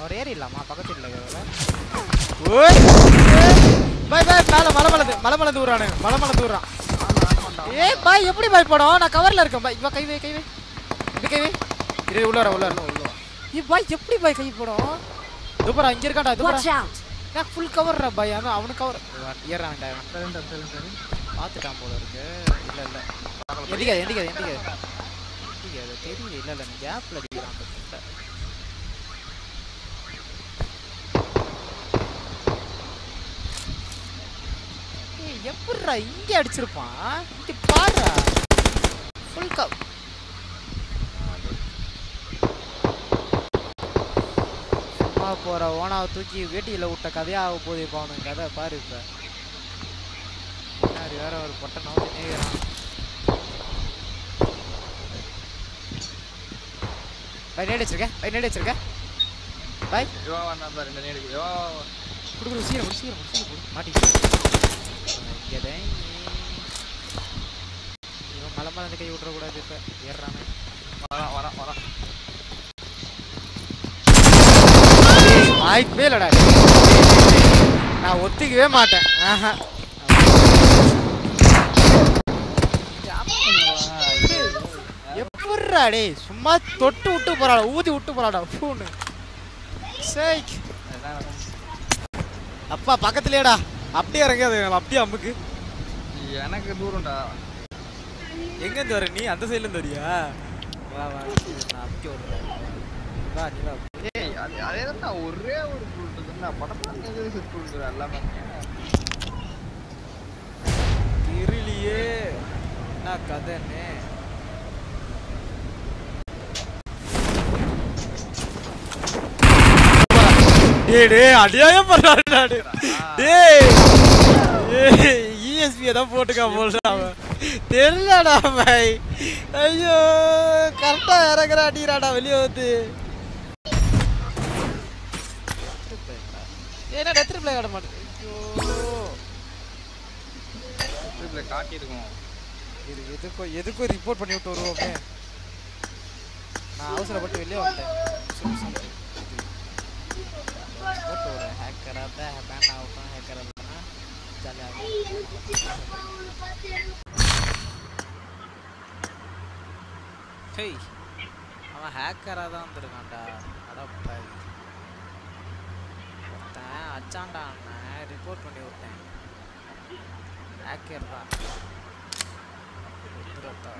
அவர் ஏறி இல்லாமா பக்கத்து இல்லை ஓய் பாய் பாய் மேல மலை மலந்து மலை மலந்து ஊறானு மலை மலந்து ஊறான் ஏய் பாய் எப்படி பாய் படம் நான் கவர்ல இருக்கேன் பாய் இவ கை வை கை வை இப்படி கை வை இரு உள்ள வர உள்ள வர உள்ள வர ஏய் பாய் எப்படி பாய் கை போடும் துபரா இங்க இருக்காடா Watch துபரா out! நான் ஃபுல் கவர்ரா பாய் ஆனா அவனுக்கு கவர் ஏறான்டா இவன் சைலண்டா சைலண்டா பார்த்துட்டான் போல இருக்கு இல்ல இல்ல எந்திக்காது எந்திக்காது எந்திக்காது எந்திக்காது தெரியல இல்ல இல்ல கேப்ல அடிக்கிறான் அந்த கிட்ட ஏய் எப்படிடா இங்க அடிச்சிருப்பான் இங்க பாருடா ஃபுல் கவ் சும்மா போற ஓனாவை தூக்கி வேட்டியில விட்ட கதையா ஆக போகுது இப்போ அவனுக்கு கதை பாரு இப்ப பின்னாடி வேற ஒரு பொட்டை நோக்கி நேகிறான் பை நேடு வச்சிருக்கேன் பை நேடு வச்சிருக்கேன் பை யோ நான் பாரு ரெண்டு நேடு யோ குடு சீரம் குடு சீரம் குடு சீரம் குடு மாட்டி இங்கே இவன் மலை மலை கை விட்றக்கூடாது இப்போ ஏறுறானே வரான் வரான் வரான் வாய்ப்பே இல்லடா நான் ஒத்துக்கவே மாட்டேன் ஆஹா எப்பட்றா டேய் சும்மா தொட்டு விட்டு போறாடா ஊதி விட்டு போறாடா ஃபோனு சரி அதான் அப்பா பக்கத்துலயேடா அப்படியே இறங்க அது அப்படியே அம்முக்கு எனக்கு தூரம்டா எங்க இருந்து வர நீ அந்த சைடுல இருந்து வரியா வா வா இரு, நான் அமுக்கி விடுறேன் வா நீ வா ஏய் அது அதே தான் ஒரே ஒரு புல் நான் படத்துல எங்க செட் பண்ணுறேன் எல்லாமே தெரியலையே என்ன கதைன்னு டேய் டேய் அடியாயம் பண்ணாடா டேய் டேய் இஎஸ்பி தான் போட்டுக்கா போல்டா அவன் தெரியலடா பாய் ஐயோ கரெக்டா இறங்குறா அடிக்கிறாடா வெளியே வந்து ஏன்னா டெத் ரிப்ளை காட்ட மாட்டேன் ஐயோ இதுல காட்டியிருக்கோம் இது எதுக்கும் எதுக்கும் ரிப்போர்ட் பண்ணி விட்டு வருவோமே நான் அவசரப்பட்டு வெளியே வந்துட்டேன் சொல்லு, சொல்லு. போட்டு விடுறேன் ஹேக்கராக தான் பேன் ஆகட்டும் ஹேக்கராக தானே ஜாலியாக ஹேய் அவன் ஹேக்கராக தான் வந்திருக்கான்டா அடப்பாவி ஒருத்தன் அச்சான்டா அண்ணன் ரிப்போர்ட் பண்ணி விட்டேன் ஹேக்கர் தான் ருத்ரத்தா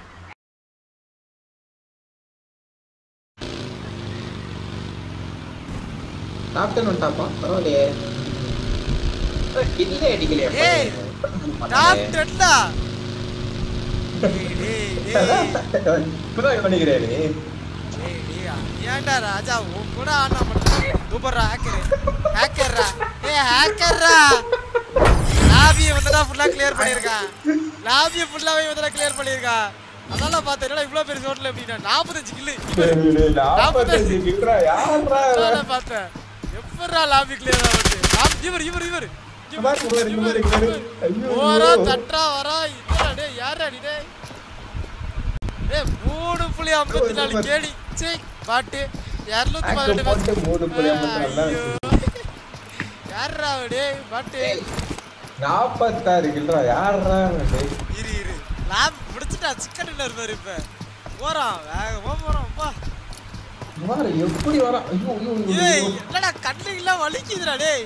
டாப்டன் வந்துட்டாப்பா பரவாயில்லையே கில்லே அடிக்கலையா ஏய், டாப் டென்டா டேய் டேய் டேய் இப்பதான் பண்ணிக்கிறேன் டேய் டேய் ஏன்டா ராஜா உன் கூட ஆனா மட்டும் சூப்பர்ரா ஹேக்கர் ஹேக்கர்ரா ஏய் ஹேக்கர்ரா லாபியை வந்து தான் ஃபுல்லா கிளியர் பண்ணிருக்கான் லாபியை ஃபுல்லாவே வந்து தான் கிளியர் பண்ணிருக்கான் அதெல்லாம் பார்த்தேன் என்னடா இவ்வளவு பெரிய சோட்ல எப்படின்னா நாற்பத்தஞ்சு கில்லு நாற்பத்தஞ்சு கில்ரா யாரா அதான் பார்த்தேன் எப்படா லாபி கிளியர் ஆகுது லாபி இவர் இவர் இவர் இவர், இவர், இவர், இவர். ஐயோ, ஓரா ஐயோ. தட்டா வரா இதா டேய் யாரா நீ டேய் டேய் மூணு புள்ளி ஐம்பத்தி நாலு இவர். கேடி சீ பாட்டு இரநூத்தி ஆக்கு பதினெட்டு போட்டு மூணு புள்ளி ஐம்பத்தி நாலு தான் ஐயோ. யார்ரா அவன் டேய் பாட்டு நாற்பத்தாறு கில்ரா யாரா டேய் இரு இரு லாப் முடிச்சுட்டா சிக்கன் டின்னர் பாரு இப்ப போறான் வேகமா போறான் பா இவரு எப்படி வரான் ஐயோ ஐயோ ஐயோ, ஏய் ஐயோ என்னடா கண்ணுக்கெல்லாம் வலிக்குதுடா டேய்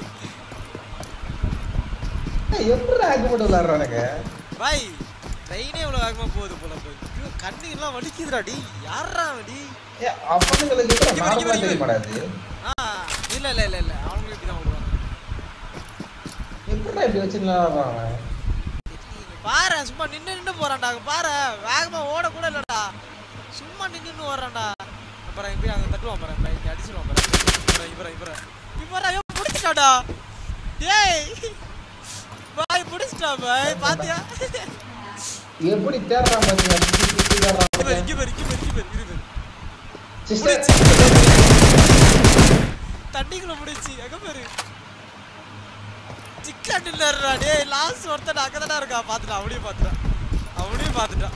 ஏய், எப்படி ஆக்கு போட்டு விளாடுறானுங்க பாய் ட்ரெயினே இவ்வளவு வேகமா போகுது போல போய் ஐயோ கண்ணுக்கெல்லாம் வலிக்குதுடா டேய் யார்ரா அவன் டேய் ஏ அப்பனுங்களுக்கு கூட இவரு, நார்மலா இவரு, தெரிய மாட்டாது ஆ இல்ல இல்ல இல்ல இல்ல அவங்களுக்கு இப்படி தான் விடுவாங்க எப்படிடா இப்படி வச்சு விளாடுறான் அவன் பாரு சும்மா நின்னு நின்னு போறான்டா அங்க பாரு வேகமா ஓட கூட இல்லடா சும்மா நின்னு நின்னு ஓடுறான்டா அப்புறம் இப்படி அங்க தட்டுவான் பாரு இப்ப இங்க அடிச்சிருவான் பாரு இவர இவர இவர இவர ஐயோ புடிச்சிட்டாடா டேய் பாய் புடிச்சிட்டா பாய் பாத்தியா எப்படி தேடுறான் பாத்தீங்களா சுத்தி சுத்தி தேடுறான் இங்க பாரு இங்க பாரு இங்க பாரு இங்க பாரு இரு பாரு சிஸ்டர் தண்ணிக்குள்ள முடிச்சு எங்க பாரு சிக்கன் டின்னர்டா டேய் லாஸ்ட் ஒருத்தன் அங்கதானே இருக்கா பாத்துட்டான் அவனையும் பாத்துட்டான் அவனையும் பாத்துட்டான்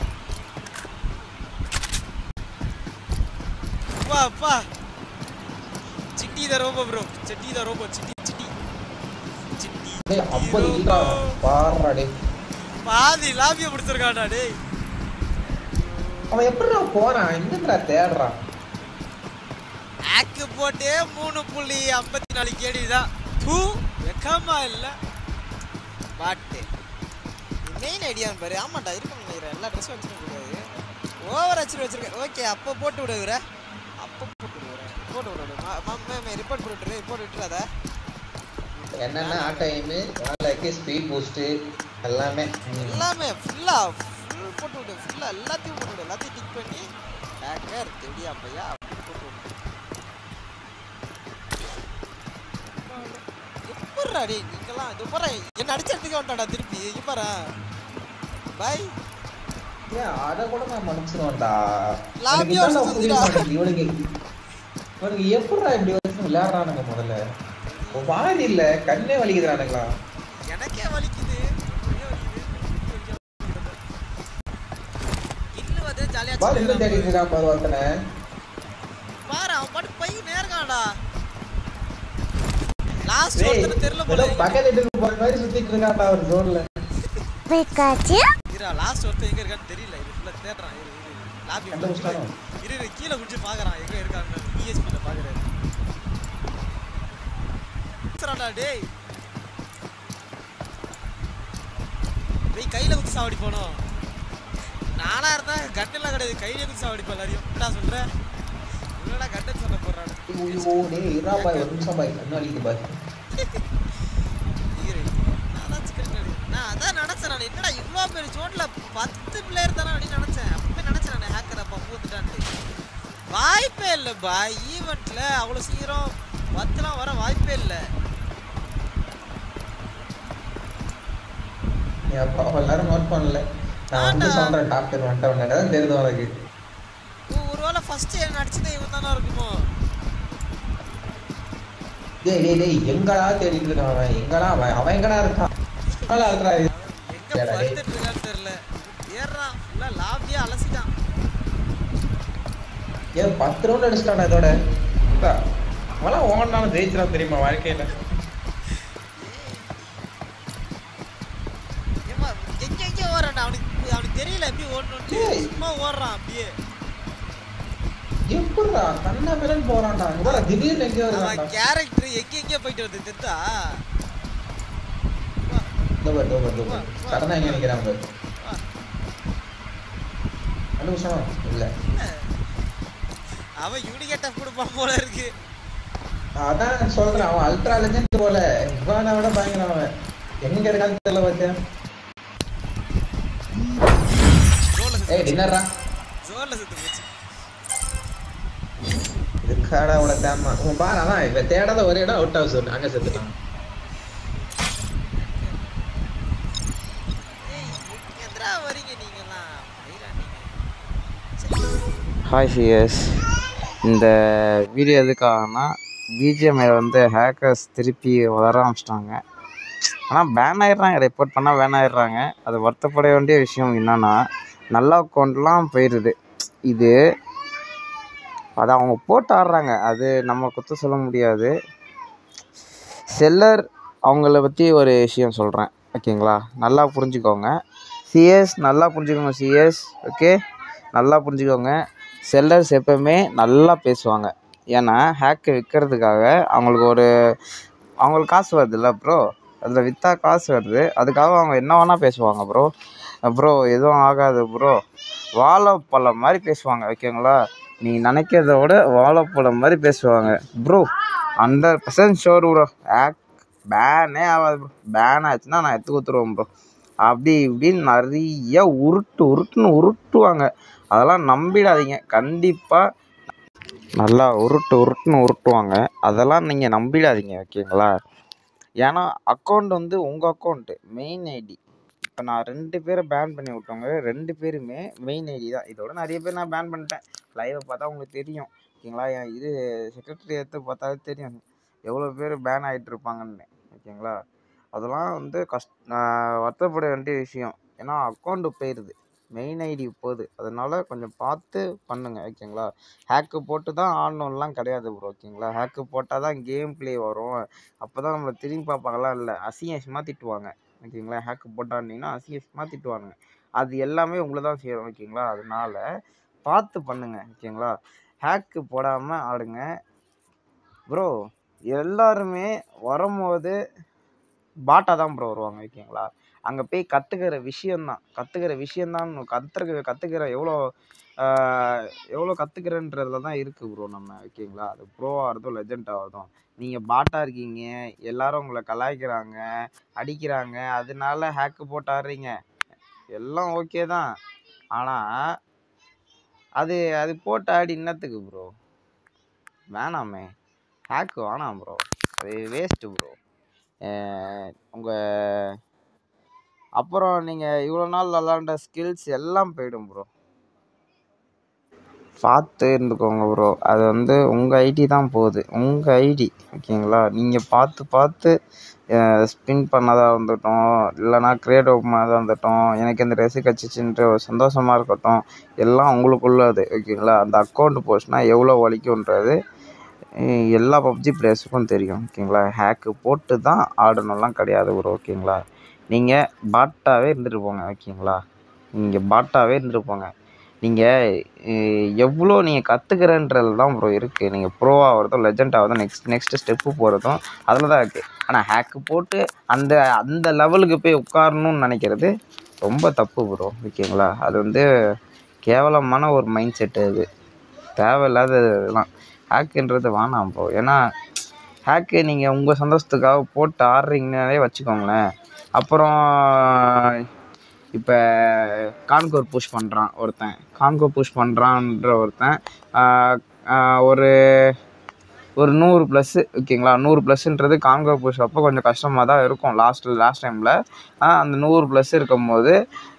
அப்பா அப்பா Chitti the robot bro Chitti the robot Chitti Chitti Chitti டேய் ஐம்பது கிலோ பாடுறா டேய் பாதி லாபிய முடிச்சிருக்காடா டேய் அவன் எப்படிடா போறான் எங்கடா தேடுறான் ஆக்கு போட்டே மூணு புள்ளி ஐம்பத்தி நாலு கேடி தான் தூ வெக்கமா இல்ல பாட்டு மெயின் ஐடியான்னு பாரு ஆமாண்டா இருக்கும் நினைக்கிறேன் எல்லா ட்ரெஸ்ஸும் வச்சிருக்க கூடாது ஓவர் வச்சிரு வச்சிருக்கேன் ஓகே அப்போ போட்டு விடுற அப்போ போட்டு விடுறேன் போட்டு விடுறேன் ரிப்போர்ட் போட்டு ரிப்போர்ட் விட்டுறாத என்னென்ன ஆட்டோ எய்மு வேலைக்கு ஸ்பீட் பூஸ்ட் எல்லாமே ம். எல்லாமே ஃபுல்லா ஃபுல் போட்டு விடு ஃபுல்லா எல்லாத்தையும் போட்டு விடு எல்லாத்தையும் டிக் பண்ணி ஹேக்கர் தெரியா பையா அப்படின்னு போட்டு விடு எப்பட்றா டேய் நீங்கெல்லாம் இது பாரு என்ன அடிச்ச இடத்துக்கு வந்துட்டாடா திருப்பி இங்க பாரு பாய் ஏன் அதை கூட நான் மன்னிச்சிருவேன்டா லாபி எனக்கு இதான்டா வருஷம் புரிய சுத்திடா. மாட்டேங்குது. இவனுக்கு இவனுக்கு எப்படிடா இப்படி வச்சு விளையாடுறானுங்க முதல்ல வாரி இல்ல கண்ணே வலிக்குதுறானுங்களா எனக்கே வலிக்குது எனக்கே வலிக்குது. கில்லு வந்து ஜாலியா பால் எங்க தேடிட்டு இருக்கான் பாரு ஒருத்தனை பாரு அவன் பாட்டு பை நேர்காடா லாஸ்ட் டேய், ஒருத்தனை தெரியல ஏதோ போல பக்கத்து வீட்டுக்கு போற மாதிரி சுத்திட்டு இருக்கான்டா ஒரு ஜோன்ல இரா லாஸ்ட் ஒருத்தன் எங்க இருக்கான்னு தெரியல இது ஃபுல்லா தேடுறான் இரு இரு லாபி கண்டுபிடிச்சிட்டானோ? இரு இரு கீழ குடிச்சு பாக்குறான் எங்க இருக்கான்னு பிஎஸ்பில பாக்குறாரு சரிடா டேய் டேய் கையில குத்து சாவடி போனோம் நானா இருந்தா கட்டெல்லாம் கிடையாது கையில குத்து சாவடிப்பா எல்லாரையும் என்ன சொல்ற இவனடா கட்டன் சொல்ல போறானு ஐயோ டேய் இருடா பாய் ஒரு நிமிஷம் பாய் கண்ணு வலிக்குது பாய் இரு நான் தான் சிக்கன் கறி நான் அதான் நினைச்சேன் நான் என்னடா இவ்வளோ பேர் ஜோன்ல பத்து பிளேயர் தானே அப்படின்னு நினைச்சேன் அப்பவே நினைச்சேன் நான் ஹேக்கர் அப்பா பூத்துட்டான்ட்டு வாய்ப்பே இல்லை பா ஈவெண்ட்ல அவ்வளோ சீக்கிரம் பத்துலாம் வர வாய்ப்பே இல்லை என் அப்பா எல்லாரும் நோட் பண்ணல நான் வந்து ஆண்டா. சொல்றேன் டாக்டர் வந்துட்டவன் தான் தெரியுது உனக்கு ஒருவேளை ஃபர்ஸ்ட் நடிச்சதே இவன் தானே இருக்குமோ டேய் டேய் டேய் எங்கடா தேடிட்டு இருக்கான் அவன் எங்கடா அவன் அவன் எங்கடா இருக்கான் எங்கடா இருக்கா எங்க ஏடா டேய். படுத்துட்டு இருக்கான்னு தெரியல ஏறான் ஃபுல்லா லாபியே அலசிட்டான் ஏன் பத்து ரவுண்ட் அடிச்சிட்டானா இதோட அக்கா, அவன்லாம் ஓடினாலும் ஜெயிச்சிடான் தெரியுமா வாழ்க்கையில ஏம்மா எங்க எங்க ஓடுறான்டா அவனுக்கு அவனுக்கு தெரியல எப்படி ஓடணும்னு ஏய். சும்மா ஓடுறான் அப்படியே எப்படிடா கண்ணா மேலன்னு போறான்டா இங்க பாரு, திடீர்னு எங்கேயோ அவன் இருக்கான்டா கேரக்டர் எங்க எங்க போயிட்டு வருது தெரிந்தா இதோ பாரு, இதோ பாரு, இதோ பாரு. சடனா எங்க நிக்கிறான் பாரு கண்டுபிடிச்சானா இல்ல அவன் யூனிகேட் கொடுப்பான் போல இருக்கு அதான் நான் சொல்றேன் அவன் அல்ட்ரா லெஜெண்ட் போல இவனை விட பயங்கரம் அவன் எங்க இருக்கான்னு தெரியல பாத்தியா ஜோன்ல ஏய் செத்து டின்னர்ரா ஜோன்ல செத்து போச்சு இதுக்காடா அவளை தேமா உன் பாரு அதான் இவன் தேடாத ஒரே இடம் அவுட் ஹவுஸ் ஒன்று அங்க செத்துட்டான் ஏய் எங்கேந்திரா வரீங்க நீங்கலாம் ஐயா நீங்க ஹாய் சிஎஸ் இந்த வீடியோ எதுக்காகனா பிஜிஎம்ஐ வந்து ஹேக்கர்ஸ் திருப்பி வளர ஆரம்பிச்சிட்டாங்க ஆனால் பேன் ஆயிடுறாங்க ரிப்போர்ட் பண்ணால் பேன் ஆயிடுறாங்க அது வருத்தப்பட வேண்டிய விஷயம் என்னன்னா நல்ல அக்கௌண்ட்லாம் போயிடுது இது அது அவங்க போட்டு ஆடுறாங்க அது நம்ம குத்த சொல்ல முடியாது செல்லர் அவங்கள பற்றி ஒரு விஷயம் சொல்கிறேன் ஓகேங்களா நல்லா புரிஞ்சுக்கோங்க சிஎஸ் நல்லா புரிஞ்சுக்கோங்க சிஎஸ் ஓகே நல்லா புரிஞ்சுக்கோங்க செல்லர்ஸ் எப்பவுமே நல்லா பேசுவாங்க ஏன்னா ஹேக்கை விற்கிறதுக்காக அவங்களுக்கு ஒரு அவங்களுக்கு காசு வருதுல்ல ப்ரோ அதில் விற்றா காசு வருது அதுக்காக அவங்க என்ன வேணால் பேசுவாங்க ப்ரோ ப்ரோ எதுவும் ஆகாது ப்ரோ வாழைப்பழம் மாதிரி பேசுவாங்க ஓகேங்களா நீ நினைக்கிறத விட வாழைப்பழம் மாதிரி பேசுவாங்க bro hundred percent sure bro hack பேனே ஆகாது ப்ரோ பேன் ஆச்சுன்னா நான் எடுத்து கொடுத்துருவேன் ப்ரோ அப்படி இப்படின்னு நிறைய உருட்டு உருட்டுன்னு உருட்டுவாங்க அதெல்லாம் நம்பிடாதீங்க கண்டிப்பாக நல்லா உருட்டு உருட்டுன்னு உருட்டுவாங்க அதெல்லாம் நீங்கள் நம்பிடாதீங்க ஓகேங்களா ஏன்னா அக்கௌண்ட் வந்து உங்கள் அக்கௌண்ட்டு மெயின் ஐடி இப்போ நான் ரெண்டு பேரை பேன் பண்ணி விட்டவங்க ரெண்டு பேருமே மெயின் ஐடி தான் இதோட நிறைய பேர் நான் பேன் பண்ணிட்டேன் லைவை பார்த்தா உங்களுக்கு தெரியும் ஓகேங்களா என் இது செக்ரட்டரி எடுத்து பார்த்தாவே தெரியும் எவ்வளோ பேர் பேன் ஆகிட்டு இருப்பாங்கன்னு ஓகேங்களா அதெல்லாம் வந்து கஷ்ட வருத்தப்பட வேண்டிய விஷயம் ஏன்னா அக்கௌண்ட்டு போயிடுது மெயின் ஐடி போகுது அதனால கொஞ்சம் பார்த்து பண்ணுங்க ஓகேங்களா ஹேக்கு போட்டு தான் ஆடணும்லாம் கிடையாது ப்ரோ ஓகேங்களா ஹேக்கு போட்டால் தான் கேம் ப்ளே வரும் அப்போ தான் நம்மளை திரும்பி பார்ப்பாங்கலாம் இல்லை அசிங்க அசிங்கமாக திட்டுவாங்க ஓகேங்களா ஹேக்கு போட்டாண்டிங்கன்னா அசிங்க அசிங்கமாக திட்டுவாங்க அது எல்லாமே உங்களை தான் சேரும் ஓகேங்களா அதனால பார்த்து பண்ணுங்க ஓகேங்களா ஹேக்கு போடாமல் ஆடுங்க ப்ரோ எல்லாருமே வரும்போது பாட்டா தான் ப்ரோ வருவாங்க ஓகேங்களா அங்கே போய் கற்றுக்கிற விஷயந்தான் கற்றுக்கிற விஷயந்தான் கற்றுக்க கற்றுக்கிற எவ்வளோ ஆஹ், எவ்வளோ கற்றுக்கிறன்றதுல தான் இருக்குது ப்ரோ நம்ம ஓகேங்களா அது ப்ரோ ஆகிறதும் லெஜண்ட் ஆகிறதும் நீங்கள் பாட்டா இருக்கீங்க எல்லாரும் உங்களை கலாய்க்கிறாங்க அடிக்கிறாங்க அதனால ஹேக்கு போட்டு ஆடுறீங்க எல்லாம் ஓகே தான் ஆனால் அது அது போட்டு ஆடி என்னத்துக்கு ப்ரோ வேணாமே ஹேக்கு வேணாம் ப்ரோ அது வேஸ்ட்டு ப்ரோ உங்கள் அப்புறம் நீங்கள் இவ்வளோ நாள் விளாண்ட ஸ்கில்ஸ் எல்லாம் போயிடும் ப்ரோ பார்த்து இருந்துக்கோங்க ப்ரோ அது வந்து உங்கள் ஐடி தான் போகுது உங்கள் ஐடி ஓகேங்களா நீங்கள் பார்த்து பார்த்து ஸ்பின் பண்ணதாக இருந்துட்டோம் இல்லைனா கிரியேட் பண்ணதாக இருந்துட்டோம் எனக்கு இந்த ரெசி கச்சிச்சுன்ற ஒரு சந்தோஷமாக இருக்கட்டும் எல்லாம் உங்களுக்குள்ளது ஓகேங்களா அந்த அக்கௌண்ட் போச்சுன்னா எவ்வளோ வலிக்குன்றது அஹ் எல்லா பப்ஜி பிளேயர்ஸுக்கும் தெரியும் ஓகேங்களா ஹேக்கு போட்டு தான் ஆடணும்லாம் கிடையாது ப்ரோ ஓகேங்களா நீங்கள் பாட்டாவே இருந்துட்டு போங்க ஓகேங்களா நீங்கள் பாட்டாவே இருந்துட்டு போங்க நீங்கள் எவ்வளோ நீங்கள் கற்றுக்கிறன்றது தான் ப்ரோ இருக்குது நீங்கள் ப்ரோ ஆகிறதும் லெஜண்ட் ஆகிறதும் நெக்ஸ்ட் நெக்ஸ்ட் ஸ்டெப்பு போகிறதும் அதில் தான் இருக்குது ஆனால் ஹேக்கு போட்டு அந்த அந்த லெவலுக்கு போய் உட்காரணும்னு நினைக்கிறது ரொம்ப தப்பு ப்ரோ ஓகேங்களா அது வந்து கேவலமான ஒரு மைண்ட் செட்டு அது தேவையில்லாத இதெல்லாம் ஹேக்குன்றது வேணாம் ப்ரோ ஏன்னா ஹேக்கு நீங்கள் உங்கள் சந்தோஷத்துக்காக போட்டு ஆடுறீங்கனாலே வச்சுக்கோங்களேன் அப்புறம் இப்போ கான்கோர் புஷ் பண்ணுறான் ஒருத்தன் கான்கோர் புஷ் பண்ணுறான்ற ஒருத்தன் ஆஹ் ஆஹ் ஒரு ஒரு நூறு ப்ளஸ்ஸு ஓகேங்களா நூறு ப்ளஸ்ன்றது கான்கோ புஷ் அப்போ கொஞ்சம் கஷ்டமாக தான் இருக்கும் லாஸ்ட்டில் லாஸ்ட் டைமில் அந்த நூறு ப்ளஸ் இருக்கும்போது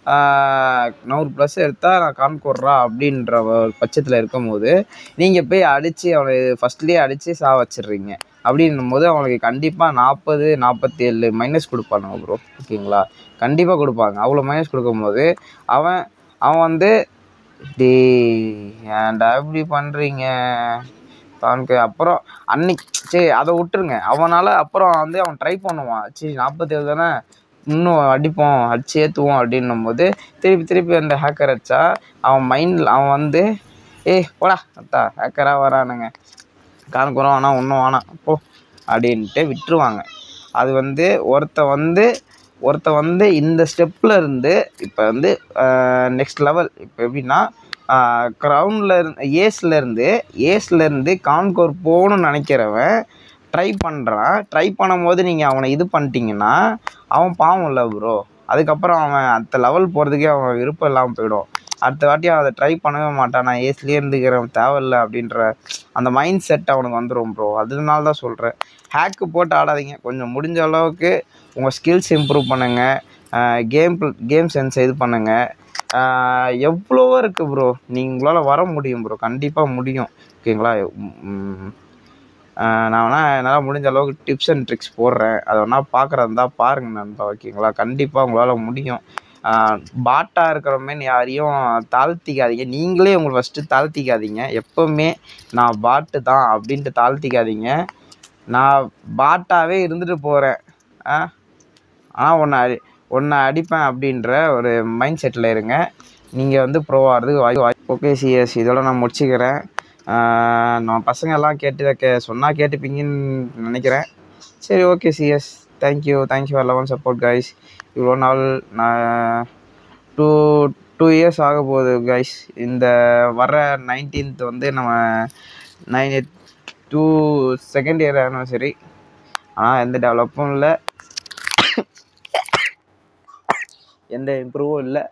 ஆஹ் நூறு ப்ளஸ் எடுத்தால் நான் கான்கோர்றா அப்படின்ற ஒரு பட்சத்தில் இருக்கும்போது நீங்கள் போய் அடித்து அவனை ஃபஸ்ட்லேயே அடித்து சா வச்சிடுறீங்க அப்படின்னும் போது அவனுக்கு கண்டிப்பாக நாற்பது நாற்பத்தேழு மைனஸ் கொடுப்பானுங்க ப்ரோ ஓகேங்களா கண்டிப்பாக கொடுப்பாங்க அவ்வளோ மைனஸ் கொடுக்கும்போது அவன் அவன் வந்து டே ஏன்டா இப்படி பண்ணுறீங்க அவனுக்கு அப்புறம் அன்னைக்கு சரி அதை விட்டுருங்க அவனால் அப்புறம் வந்து அவன் ட்ரை பண்ணுவான் சரி நாற்பத்தேழு தானே இன்னும் அடிப்போம் அடிச்சு ஏற்றுவோம் அப்படின்னும் போது திருப்பி திருப்பி அந்த ஹேக்கர் அடிச்சா அவன் மைண்டில் அவன் வந்து ஏய் போடா அத்தா ஹேக்கராக வரானுங்க காணக்குறோம் ஆனால் ஒன்றும் வேணாம் போ அப்படின்ட்டு விட்டுருவாங்க அது வந்து ஒருத்த வந்து ஒருத்த வந்து இந்த ஸ்டெப்பில் இருந்து இப்போ வந்து நெக்ஸ்ட் லெவல் இப்போ எப்படின்னா க்ரௌண்டில் இருந்து ஏஸில் இருந்து ஏஸில் இருந்து கான்கோர் போகணும்னு நினைக்கிறவன் ட்ரை பண்ணுறான் ட்ரை பண்ணும்போது நீங்கள் அவனை இது பண்ணிட்டீங்கன்னா அவன் பாவம் இல்லை ப்ரோ அதுக்கப்புறம் அவன் அடுத்த லெவல் போகிறதுக்கே அவன் விருப்பம் இல்லாமல் போயிடும் அடுத்த வாட்டி அவன் அதை ட்ரை பண்ணவே மாட்டான் நான் ஏஸ்லேயே இருந்துக்கிறேன் தேவையில்ல அப்படின்ற அந்த மைண்ட் செட் அவனுக்கு வந்துடும் ப்ரோ அதனால தான் சொல்கிறேன் ஹேக்கு போட்டு ஆடாதீங்க கொஞ்சம் முடிஞ்ச அளவுக்கு உங்கள் ஸ்கில்ஸ் இம்ப்ரூவ் பண்ணுங்கள் கேம் கேம் சென்ஸ் இது பண்ணுங்கள் எவ்வளவோ இருக்குது ப்ரோ நீங்கள் உங்களால் வர முடியும் ப்ரோ கண்டிப்பாக முடியும் ஓகேங்களா உம், ஆஹ் நான் வேணா என்னால் முடிஞ்ச அளவுக்கு டிப்ஸ் அண்ட் ட்ரிக்ஸ் போடுறேன் அதை வேணா பார்க்குறதா இருந்தால் பாருங்க நண்பா ஓகேங்களா கண்டிப்பாக உங்களால் முடியும் பாட்டாக இருக்கிறவமே யாரையும் தாழ்த்திக்காதீங்க நீங்களே உங்களை ஃபஸ்ட்டு தாழ்த்திக்காதீங்க எப்போவுமே நான் பாட்டு தான் அப்படின்ட்டு தாழ்த்திக்காதீங்க நான் பாட்டாவே இருந்துட்டு போகிறேன் ஆ ஆனால் ஒன்று அடி ஒன்று அடிப்பேன் அப்படின்ற ஒரு மைண்ட் செட்டில் இருங்க நீங்கள் வந்து ப்ரோ ஆகிறதுக்கு வாய்ப்பு வாய்ப்பு ஓகே சிஎஸ் இதோட நான் முடிச்சுக்கிறேன் ஆஹ் நம்ம பசங்க எல்லாம் கேட்டு கே சொன்னால் கேட்டுப்பீங்கன்னு நினைக்கிறேன் சரி okay CS thank you thank you for eleven support guys இவ்வளோ நாள் நான் டூ டூ இயர்ஸ் ஆக போகுது கைஸ் இந்த வர நைன்டீன்த் வந்து நம்ம nine two second year anniversary ஆனால் எந்த டெவலப்பும் இல்லை எந்த இம்ப்ரூவும் இல்லை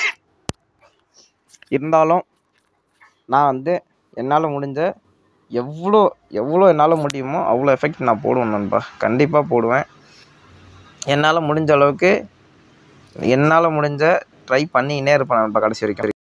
இருந்தாலும் நான் வந்து என்னால் முடிஞ்ச எவ்வளோ எவ்வளோ என்னால் முடியுமோ அவ்வளோ எஃபெக்ட் நான் போடுவேன் நண்பா கண்டிப்பாக போடுவேன் என்னால் முடிஞ்ச அளவுக்கு என்னால் முடிஞ்ச ட்ரை பண்ணிக்கினே இருப்பேன் நண்பா கடைசி வரைக்கும்